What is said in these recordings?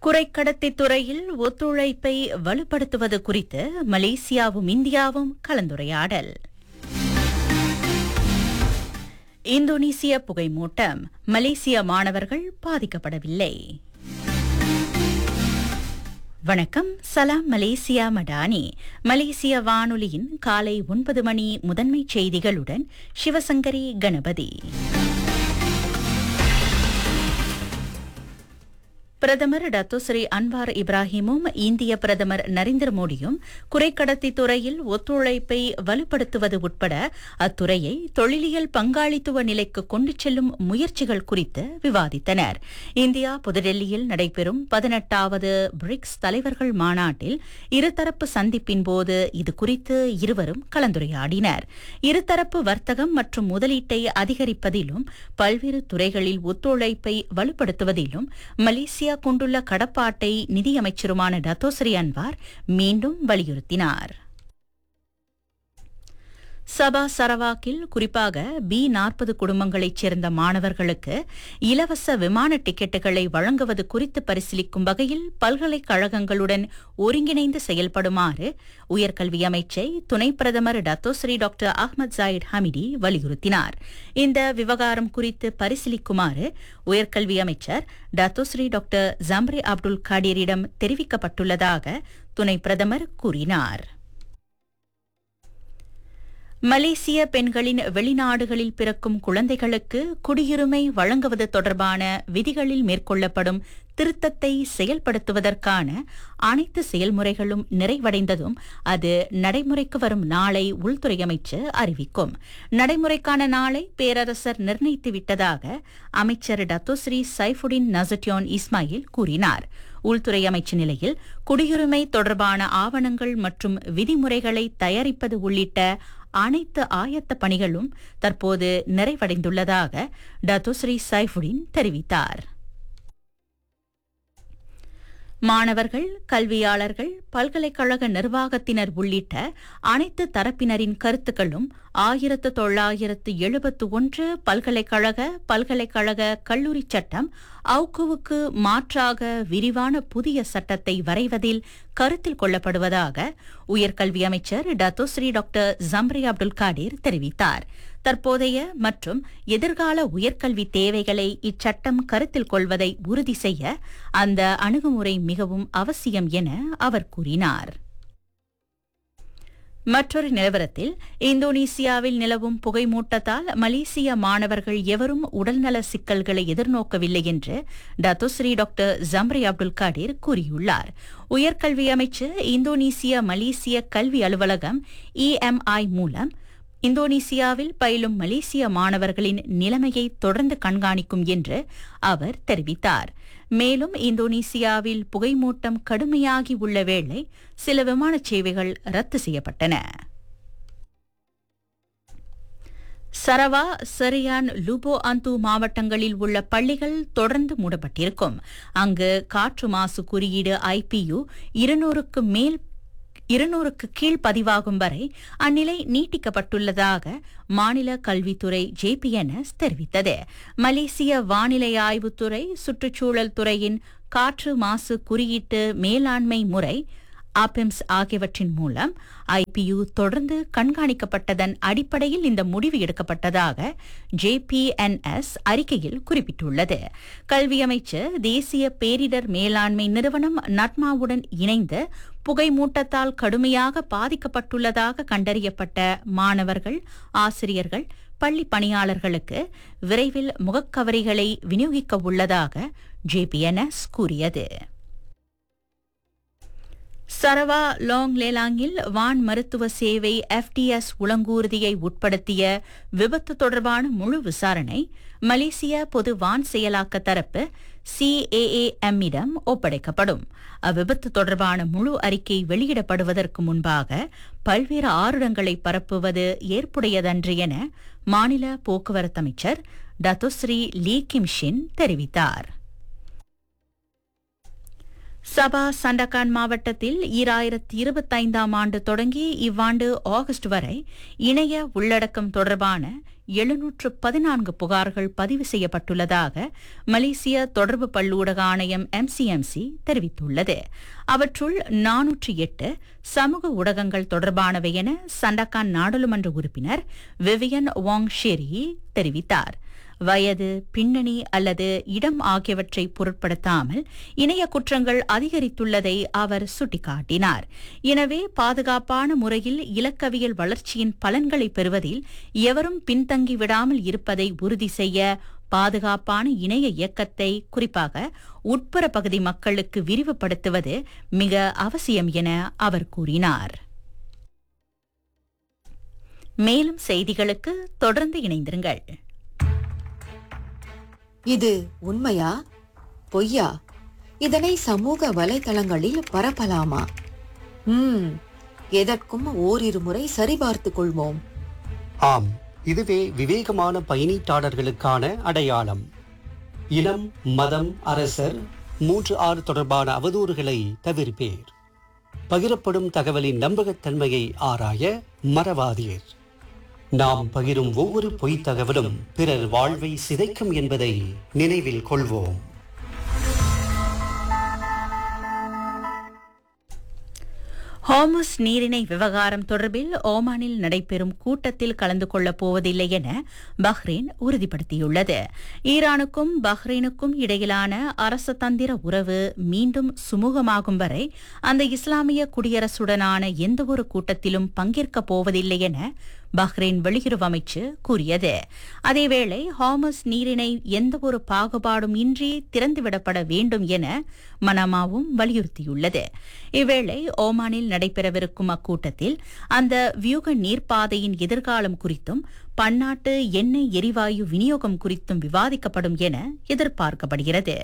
குறைக்கடத்தி துறையில் ஒத்துழைப்பை வலுப்படுத்துவது குறித்து மலேசியாவும் இந்தியாவும் கலந்துரையாடல் இந்தோனேசிய புகைமூட்டம் மலேசிய மாணவர்கள் பாதிக்கப்படவில்லை வணக்கம் சலாம் மலேசியா மடானி மலேசிய வானொலியின் காலை ஒன்பது மணி முதன்மை செய்திகளுடன் சிவசங்கரி கணபதி பிரதமர் டத்தோஸ்ரீ அன்வார் இப்ராஹிமும் இந்திய பிரதமர் நரேந்திர மோடியும் குறைக்கடத்தி துறையில் ஒத்துழைப்பை வலுப்படுத்துவது உட்பட அத்துறையை தொழிலியல் பங்காளித்துவ நிலைக்கு கொண்டு செல்லும் முயற்சிகள் குறித்து விவாதித்தனர் இந்தியா புதுடெல்லியில் நடைபெறும் பதினெட்டாவது பிரிக்ஸ் தலைவர்கள் மாநாட்டில் இருதரப்பு சந்திப்பின் போது இதுகுறித்து இருவரும் கலந்துரையாடினர் இருதரப்பு வர்த்தகம் மற்றும் முதலீட்டை அதிகரிப்பதிலும் பல்வேறு துறைகளில் ஒத்துழைப்பை வலுப்படுத்துவதிலும் மலேசியா கொண்டுள்ள கடப்பாட்டை நிதியமைச்சருமான டத்தோஸ்ரீ அன்வார் மீண்டும் வலியுறுத்தினார் சபா சரவாக்கில் குறிப்பாக பி நாற்பது குடும்பங்களைச் சேர்ந்த மாணவர்களுக்கு இலவச விமான டிக்கெட்டுகளை வழங்குவது குறித்து பரிசீலிக்கும் வகையில் பல்கலைக்கழகங்களுடன் ஒருங்கிணைந்து செயல்படுமாறு உயர்கல்வி அமைச்சை துணை பிரதமர் Dato' Sri doctor Ahmad Zahid Hamidi வலியுறுத்தினார் இந்த விவகாரம் குறித்து பரிசீலிக்குமாறு உயர்கல்வி அமைச்சர் டத்தோஸ்ரீ டாக்டர் ஜம்ரே அப்துல் காடீரிடம் தெரிவிக்கப்பட்டுள்ளதாக துணை பிரதமர் கூறினார் மலேசிய பெண்களின் வெளிநாடுகளில் பிறக்கும் குழந்தைகளுக்கு குடியுரிமை வழங்குவது தொடர்பான விதிகளில் மேற்கொள்ளப்படும் திருத்தத்தை செயல்படுத்துவதற்கான அனைத்து செயல்முறைகளும் நிறைவடைந்ததும் அது நடைமுறைக்கு வரும் நாளை உள்துறை அமைச்சர் அறிவிக்கும் நடைமுறைக்கான நாளை பேரரசர் நிர்ணயித்து விட்டதாக அமைச்சர் டத்தோஸ்ரீ சைஃபுடின் நசட்டியோன் இஸ்மாயில் கூறினார் உள்துறை அமைச்சு நிலையில் குடியுரிமை தொடர்பான ஆவணங்கள் மற்றும் விதிமுறைகளை தயாரிப்பது உள்ளிட்ட அனைத்து ஆயத்த பணிகளும் தற்போது நிறைவடைந்துள்ளதாக டத்தோஸ்ரீ சைஃபுடின் தெரிவித்தார் மாணவர்கள் கல்வியாளர்கள் பல்கலைக்கழக நிர்வாகத்தினர் உள்ளிட்ட அனைத்து தரப்பினரின் கருத்துக்களும் ஆயிரத்து தொள்ளாயிரத்து எழுபத்து ஒன்று பல்கலைக்கழக பல்கலைக்கழக கல்லூரி சட்டம் அவுக்குவுக்கு மாற்றாக விரிவான புதிய சட்டத்தை வரைவதில் கருத்தில் கொள்ளப்படுவதாக உயர்கல்வி அமைச்சர் Dato' Sri doctor Zambry Abdul Kadir தெரிவித்தார் தற்போதைய மற்றும் எதிர்கால உயர்கல்வி தேவைகளை இச்சட்டம் கருத்தில் கொள்வதை உறுதி செய்ய அந்த அணுகுமுறை மிகவும் அவசியம் என அவர் கூறினார் மற்றொரு நிலவரத்தில் இந்தோனேசியாவில் நிலவும் புகைமூட்டத்தால் மலேசிய மாணவர்கள் எவரும் உடல்நல சிக்கல்களை எதிர்நோக்கவில்லை என்று Dato' Sri doctor Zambry Abdul Kadir கூறியுள்ளார் உயர்கல்வி அமைச்சு இந்தோனேசிய மலேசிய கல்வி அலுவலகம் இஎம்ஐ மூலம் இந்தோனேசியாவில் பயிலும் மலேசிய மாணவர்களின் நிலைமையை தொடர்ந்து கண்காணிக்கும் என்று அவர் தெரிவித்தார் மேலும் இந்தோனேசியாவில் புகைமூட்டம் கடுமையாகி உள்ள வேளை சில விமான சேவைகள் ரத்து செய்யப்பட்டன சரவா சரியான் லுபோ அந்து மாவட்டங்களில் உள்ள பள்ளிகள் தொடர்ந்து மூடப்பட்டிருக்கும் அங்கு காற்று மாசு குறியீடு ஐபியு இருநூறுக்கு மேல் இருநூறுக்கு கீழ் பதிவாகும் வரை அந்நிலை நீட்டிக்கப்பட்டுள்ளதாக மாநில கல்வித்துறை ஜேபிஎன்எஸ் தெரிவித்தது மலேசிய வானிலை ஆய்வுத்துறை சுற்றுச்சூழல் துறையின் காற்று மாசு குறியீட்டு மேலாண்மை முறை ஆபிம்ஸ் ஆகியவற்றின் மூலம் ஐபியு தொடர்ந்து கண்காணிக்கப்பட்டதன் அடிப்படையில் இந்த முடிவு எடுக்கப்பட்டதாக ஜேபிஎன்எஸ் அறிக்கையில் குறிப்பிட்டுள்ளது கல்வி அமைச்சர் தேசிய பேரிடர் மேலாண்மை நிறுவனம் நட்மாவுடன் இணைந்து புகைமூட்டத்தால் கடுமையாக பாதிக்கப்பட்டுள்ளதாக கண்டறியப்பட்ட மாணவர்கள் ஆசிரியர்கள் பள்ளி பணியாளர்களுக்கு விரைவில் முகக்கவரிகளை விநியோகிக்க உள்ளதாக ஜேபிஎன்எஸ் கூறியது சரவா லாங் லேலாங்கில் வான் மருத்துவ சேவை எஃப்டிஎஸ் உளங்கூர்தியை உட்படுத்திய விபத்து தொடர்பான முழு விசாரணை மலேசிய பொது வான் செயலாக்க தரப்பு சிஏஏஎம்மிடம் ஒப்படைக்கப்படும் அவ்விபத்து தொடர்பான முழு அறிக்கை வெளியிடப்படுவதற்கு முன்பாக பல்வேறு ஆருடங்களை பரப்புவது ஏற்புடையதன்று என மாநில போக்குவரத்து அமைச்சர் டத்தோஸ்ரீ லீ கிம் ஷின் தெரிவித்தார் சபா சண்டகான் மாவட்டத்தில் ஈராயிரத்தி இருபத்தைந்தாம் ஆண்டு தொடங்கி இவ்வாண்டு ஆகஸ்ட் வரை இணைய உள்ளடக்கம் தொடர்பான எழுநூற்று பதினான்கு புகார்கள் பதிவு செய்யப்பட்டுள்ளதாக மலேசிய தொடர்பு பல்லூடக ஆணையம் எம்சிஎம்சி தெரிவித்துள்ளது அவற்றுள் நானூற்றி எட்டு சமூக ஊடகங்கள் தொடர்பானவை என சண்டகான் நாடாளுமன்ற உறுப்பினர் விவியன் வாங் ஷெரி தெரிவித்தார் வயது பின்னணி அல்லது இடம் ஆகியவற்றை பொருட்படுத்தாமல் இணைய குற்றங்கள் அதிகரித்துள்ளதை அவர் சுட்டிக்காட்டினார் எனவே பாதுகாப்பான முறையில் இலக்கவியல் வளர்ச்சியின் பலன்களை பெறுவதில் எவரும் பின்தங்கி விடாமல் இருப்பதை உறுதி செய்ய பாதுகாப்பான இணைய இயக்கத்தை குறிப்பாக உட்புற பகுதி மக்களுக்கு விரிவுபடுத்துவது மிக அவசியம் என அவர் கூறினார் மேலும் செய்திகளுக்கு தொடர்ந்து இணைந்திருங்கள் இது உண்மையா பொய்யா இதனை சமூக வலைதளங்களில் பரப்பலாமா ம் எதற்கும் ஓரிரு முறை சரிபார்த்துக் கொள்வோம் ஆம் இதுவே விவேகமான பயணீட்டாளர்களுக்கான அடையாளம் இனம் மதம் அரசர் மூன்று ஆறு தொடர்பான அவதூறுகளை தவிர்ப்பேர் பகிரப்படும் தகவலின் நம்பகத்தன்மையை ஆராய மறவாதீர் நாம் பகிரும் ஒவ்வொரு பொய்த் தகவலும் பிறர் வாழ்வை சிதைக்கும் என்பதை நினைவில் கொள்வோம் ஹார்முஸ் நீரிணை விவகாரம் தொடர்பில் ஓமானில் நடைபெறும் கூட்டத்தில் கலந்து கொள்ளப் போவதில்லை என பஹ்ரைன் உறுதிப்படுத்தியுள்ளது ஈரானுக்கும் பஹ்ரைனுக்கும் இடையிலான அரசதந்திர உறவு மீண்டும் சுமூகமாகும் வரை அந்த இஸ்லாமிய குடியரசுடனான எந்தவொரு கூட்டத்திலும் பங்கேற்கப் போவதில்லை என பஹ்ரைன் வெளியுறவு அமைச்சு கூறியது அதேவேளை ஹாமஸ் நீரிணை எந்தவொரு பாகுபாடும் இன்றி திறந்துவிடப்பட வேண்டும் என மனமாவும் வலியுறுத்தியுள்ளது இவ்வேளை ஓமானில் நடைபெறவிருக்கும் அக்கூட்டத்தில் அந்த வியூக நீர்ப்பாதையின் எதிர்காலம் குறித்தும் பன்னாட்டு எண்ணெய் எரிவாயு விநியோகம் குறித்தும் விவாதிக்கப்படும் என எதிர்பார்க்கப்படுகிறது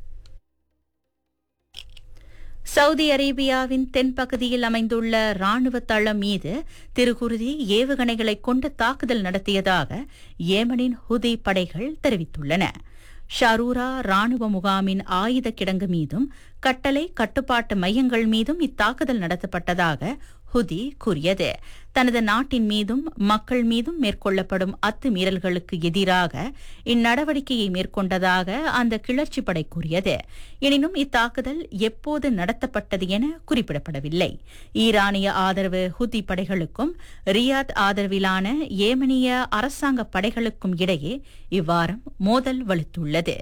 சவுதி அரேபியாவின் தென்பகுதியில் அமைந்துள்ள ராணுவ தளம் மீது திருகுருதி ஏவுகணைகளை கொண்டு தாக்குதல் நடத்தியதாக ஏமனின் ஹுதி படைகள் தெரிவித்துள்ளன ஷரூரா ராணுவ முகாமின் ஆயுத கிடங்கு மீதும் கட்டளை கட்டுப்பாட்டு மையங்கள் மீதும் இத்தாக்குதல் நடத்தப்பட்டதாக ஹுதி கூறியது தனது நாட்டின் மீதும் மக்கள் மீதும் மேற்கொள்ளப்படும் அத்துமீறல்களுக்கு எதிராக இந்நடவடிக்கையை மேற்கொண்டதாக அந்த கிளர்ச்சி படை கூறியது எனினும் இத்தாக்குதல் எப்போது நடத்தப்பட்டது என குறிப்பிடப்படவில்லை ஈரானிய ஆதரவு ஹுதி படைகளுக்கும் ரியாத் ஆதரவிலான ஏமனிய அரசாங்க படைகளுக்கும் இடையே இவ்வாரம் மோதல் வலுத்துள்ளது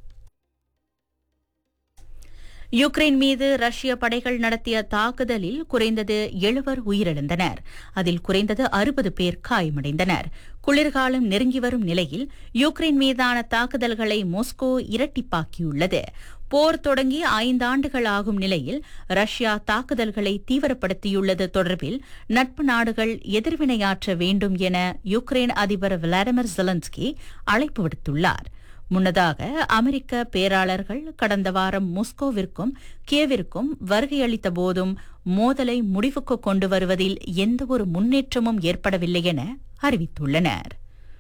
யுக்ரைன் மீது ரஷ்ய படைகள் நடத்திய தாக்குதலில் குறைந்தது எழுவர் உயிரிழந்தனர் அதில் குறைந்தது அறுபது பேர் காயமடைந்தனர் குளிர்காலம் நெருங்கி வரும் நிலையில் யுக்ரைன் மீதான தாக்குதல்களை மாஸ்கோ இரட்டிப்பாக்கியுள்ளது போர் தொடங்கி ஐந்தாண்டுகள் ஆகும் நிலையில் ரஷ்யா தாக்குதல்களை தீவிரப்படுத்தியுள்ளது தொடர்பில் நட்பு நாடுகள் எதிர்வினையாற்ற வேண்டும் என யுக்ரைன் அதிபர் விளாடிமிர் ஜெலன்ஸ்கி அழைப்பு விடுத்துள்ளார் முன்னதாக அமெரிக்க பேராளர்கள் கடந்த வாரம் மொஸ்கோவிற்கும் கியவிற்கும் வருகையளித்த போதும் மோதலை முடிவுக்கு கொண்டு வருவதில் எந்தவொரு முன்னேற்றமும் ஏற்படவில்லை என அறிவித்துள்ளனர்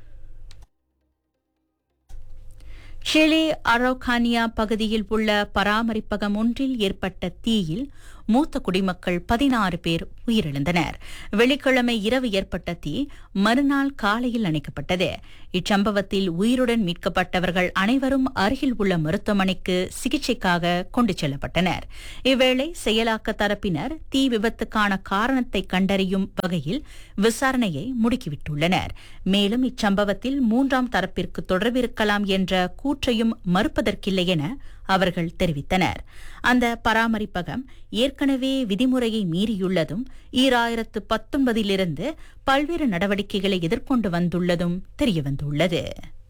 ஷிலே அரௌகானியா பகுதியில் உள்ள பராமரிப்பகம் ஒன்றில் ஏற்பட்ட தீயில் மூத்த குடிமக்கள் பதினாறு பேர் உயிரிழந்தனர் வெள்ளிக்கிழமை இரவு ஏற்பட்ட தீ மறுநாள் காலையில் அணைக்கப்பட்டது இச்சம்பவத்தில் உயிருடன் மீட்கப்பட்டவர்கள் அனைவரும் அருகில் உள்ள மருத்துவமனைக்கு சிகிச்சைக்காக கொண்டு செல்லப்பட்டனர் இவ்வேளை செயலாக்க தரப்பினர் தீ விபத்துக்கான காரணத்தை கண்டறியும் வகையில் விசாரணையை முடுக்கிவிட்டுள்ளனர் மேலும் இச்சம்பவத்தில் மூன்றாம் தரப்பிற்கு தொடர்பிருக்கலாம் என்ற கூற்றையும் மறுப்பதற்கில்லை என அவர்கள் தெரிவித்தனர் அந்த பராமரிப்பகம் ஏற்கனவே விதிமுறையை மீறியுள்ளதும் ஈராயிரத்து பத்தொன்பதிலிருந்து பல்வேறு நடவடிக்கைகளை எதிர்கொண்டு வந்துள்ளதும் தெரியவந்துள்ளது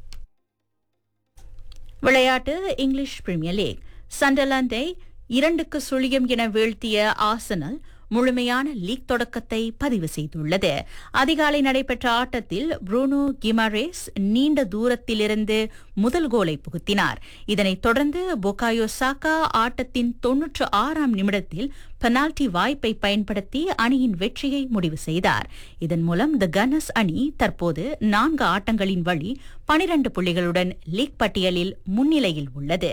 விளையாட்டு இங்கிலீஷ் பிரீமியர் லீக் சண்டர்லாந்தை இரண்டுக்கு சுழியம் என வீழ்த்திய ஆசனல் முழுமையான லீக் தொடக்கத்தை பதிவு செய்துள்ளது அதிகாலை நடைபெற்ற ஆட்டத்தில் புரூனோ கிமாரேஸ் நீண்ட தூரத்திலிருந்து முதல் கோலை புகுத்தினார் இதனைத் தொடர்ந்து பொகாயோ சாக்கா ஆட்டத்தின் தொன்னூற்று ஆறாம் நிமிடத்தில் பெனால்டி வாய்ப்பை பயன்படுத்தி அணியின் வெற்றியை முடிவு செய்தார் இதன் மூலம் தி கன்னஸ் அணி தற்போது நான்கு ஆட்டங்களின் வழி பனிரண்டு புள்ளிகளுடன் லீக் பட்டியலில் முன்னிலையில் உள்ளது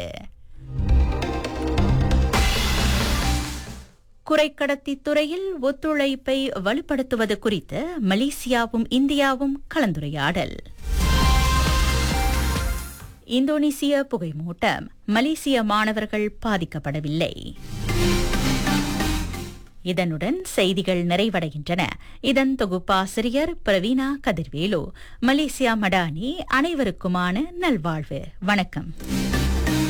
குறைக்கடத்தி துறையில் ஒத்துழைப்பை வலுப்படுத்துவது குறித்து மலேசியாவும் இந்தியாவும் கலந்துரையாடல் இந்தோனேசிய புகைமூட்டம் மலேசிய மாணவர்கள் பாதிக்கப்படவில்லை இதனுடன் செய்திகள் நிறைவடைகின்றன இதன் தொகுப்பாசிரியர் பிரவீனா கதிர்வேலு மலேசியா மடானி அனைவருக்குமான நல்வாழ்வு வணக்கம்